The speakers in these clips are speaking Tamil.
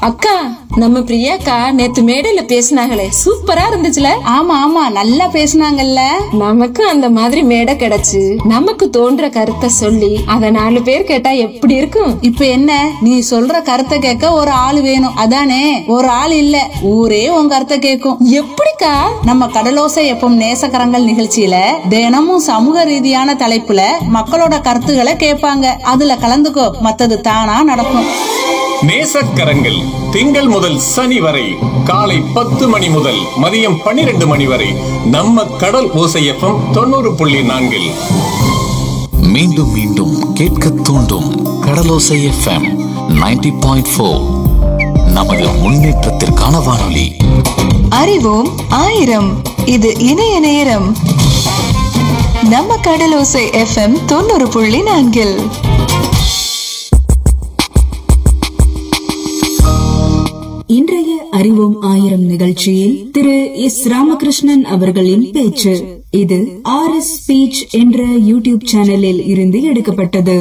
அக்கா நம்ம பிரியாக்கா நேத்து மேடையில பேசினாங்களே சூப்பரா இருந்துச்சுல ஆமா ஆமா நல்லா பேசுனாங்கல்ல நமக்கு அந்த மாதிரி மேடை கிடைச்சு நமக்கு தோன்ற கருத்தை சொல்லி அத நாலு பேர் கேட்டா எப்படி இருக்கும் இப்ப என்ன நீ சொல்ற கருத்தை கேட்க ஒரு ஆள் வேணும் அதானே ஒரு ஆள் இல்ல ஊரே உன் கருத்தை கேட்கும் எப்படிக்கா நம்ம கடலோசை எப்பம் நேசக்கரங்கள் நிகழ்ச்சியில தினமும் சமூக ரீதியான தலைப்புல மக்களோட கருத்துக்களை கேட்பாங்க அதுல கலந்துக்கோ மத்தது தானா நடக்கும் நேசக்கரங்கள் திங்கள் முதல் சனி வரை காலை பத்து மணி முதல் மதியம் பன்னிரண்டு மணி வரை நம்ம கடல் ஓசையப்பம் தொண்ணூறு புள்ளி நான்கில் மீண்டும் மீண்டும் கேட்க தூண்டும் கடலோசை எஃப்எம் 90.4 பாயிண்ட் ஃபோர் நமது முன்னேற்றத்திற்கான வானொலி அறிவோம் ஆயிரம் இது இணைய நேரம் நம்ம கடலோசை எஃப்எம் தொண்ணூறு புள்ளி நான்கில் இன்றைய அறிவோம் ஆயிரம் நிகழ்ச்சியில் திரு எஸ் ராமகிருஷ்ணன் அவர்களின் பேச்சு இது ஆர் எஸ் ஸ்பீச் என்ற யூடியூப் சேனலில் இருந்து எடுக்கப்பட்டது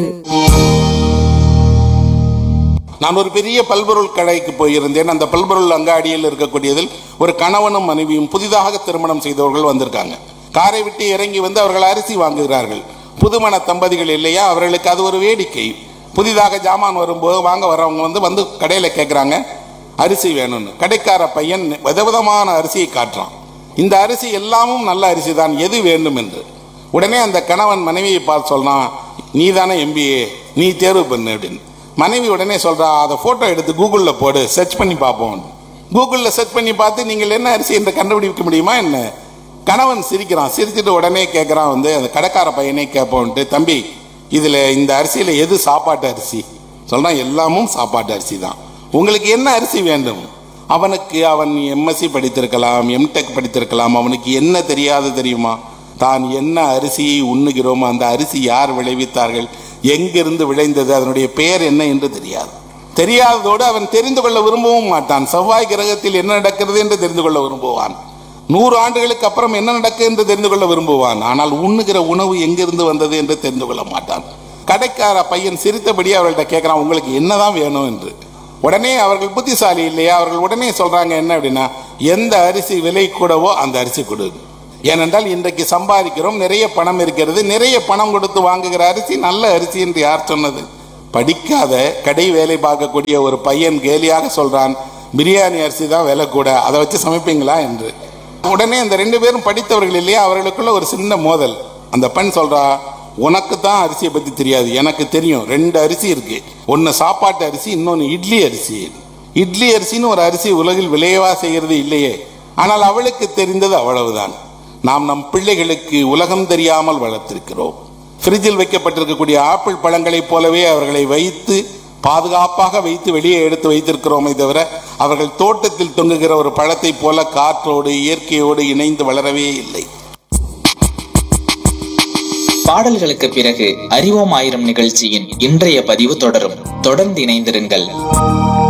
நான் ஒரு பெரிய பல்பொருள் கடைக்கு போயிருந்தேன் அந்த பல்பொருள் அங்காடியில் இருக்கக்கூடியதில் ஒரு கணவனும் மனைவியும் புதிதாக திருமணம் செய்தவர்கள் வந்திருக்காங்க காரை விட்டு இறங்கி வந்து அவர்கள் அரிசி வாங்குகிறார்கள் புதுமண தம்பதிகள் இல்லையா அவர்களுக்கு அது ஒரு வேடிக்கை புதிதாக ஜாமான் வரும்போது வாங்க வர்றவங்க வந்து வந்து கடையில் கேட்குறாங்க அரிசி வேணும்னு கடைக்கார பையன் விதவிதமான அரிசியை காட்டுறான் இந்த அரிசி எல்லாமும் நல்ல அரிசி தான் எது வேண்டும் என்று உடனே அந்த கணவன் மனைவியை பார்த்து சொல்றான் நீ தானே எம்பிஏ நீ தேர்வு பண்ணு அப்படின்னு மனைவி உடனே சொல்றா அதை போட்டோ எடுத்து கூகுளில் போடு சர்ச் பண்ணி பார்ப்போம் கூகுளில் சர்ச் பண்ணி பார்த்து நீங்கள் என்ன அரிசி என்று கண்டுபிடிக்க முடியுமா என்ன கணவன் சிரிக்கிறான் சிரிச்சிட்டு உடனே கேட்குறான் வந்து அந்த கடைக்கார பையனே கேட்போன்ட்டு தம்பி இதில் இந்த அரிசியில் எது சாப்பாட்டு அரிசி சொல்றான் எல்லாமும் சாப்பாட்டு அரிசி தான் உங்களுக்கு என்ன அரிசி வேண்டும் அவனுக்கு அவன் எம்எஸ்சி படித்திருக்கலாம் எம்டெக் படித்திருக்கலாம் அவனுக்கு என்ன தெரியாது தெரியுமா தான் என்ன அரிசியை உண்ணுகிறோமோ அந்த அரிசி யார் விளைவித்தார்கள் எங்கிருந்து விளைந்தது அதனுடைய பெயர் என்ன என்று தெரியாது தெரியாததோடு அவன் தெரிந்து கொள்ள விரும்பவும் மாட்டான் செவ்வாய் கிரகத்தில் என்ன நடக்கிறது என்று தெரிந்து கொள்ள விரும்புவான் நூறு ஆண்டுகளுக்கு அப்புறம் என்ன நடக்கும் என்று தெரிந்து கொள்ள விரும்புவான் ஆனால் உண்ணுகிற உணவு எங்கிருந்து வந்தது என்று தெரிந்து கொள்ள மாட்டான் கடைக்கார பையன் சிரித்தபடி அவர்கள்ட்ட கேட்கிறான் உங்களுக்கு என்னதான் வேணும் என்று உடனே அவர்கள் புத்திசாலி இல்லையா அவர்கள் உடனே சொல்றாங்க என்ன அப்படின்னா எந்த அரிசி விலை கூடவோ அந்த அரிசி கொடு ஏனென்றால் இன்றைக்கு சம்பாதிக்கிறோம் நிறைய பணம் இருக்கிறது நிறைய பணம் கொடுத்து வாங்குகிற அரிசி நல்ல அரிசி என்று யார் சொன்னது படிக்காத கடை வேலை பார்க்கக்கூடிய ஒரு பையன் கேலியாக சொல்றான் பிரியாணி அரிசி தான் விலை கூட அதை வச்சு சமைப்பீங்களா என்று உடனே அந்த ரெண்டு பேரும் படித்தவர்கள் இல்லையா அவர்களுக்குள்ள ஒரு சின்ன மோதல் அந்த பெண் சொல்றா உனக்கு தான் அரிசியை பத்தி தெரியாது எனக்கு தெரியும் ரெண்டு அரிசி இருக்கு ஒன்னு சாப்பாட்டு அரிசி இன்னொன்னு இட்லி அரிசி இட்லி அரிசின்னு ஒரு அரிசி உலகில் விளையவா செய்கிறது இல்லையே ஆனால் அவளுக்கு தெரிந்தது அவ்வளவுதான் நாம் நம் பிள்ளைகளுக்கு உலகம் தெரியாமல் வளர்த்திருக்கிறோம் ஃப்ரிட்ஜில் வைக்கப்பட்டிருக்கக்கூடிய ஆப்பிள் பழங்களைப் போலவே அவர்களை வைத்து பாதுகாப்பாக வைத்து வெளியே எடுத்து வைத்திருக்கிறோமே தவிர அவர்கள் தோட்டத்தில் தொங்குகிற ஒரு பழத்தைப் போல காற்றோடு இயற்கையோடு இணைந்து வளரவே இல்லை பாடல்களுக்கு பிறகு அறிவோம் ஆயிரம் நிகழ்ச்சியின் இன்றைய பதிவு தொடரும் தொடர்ந்து இணைந்திருங்கள்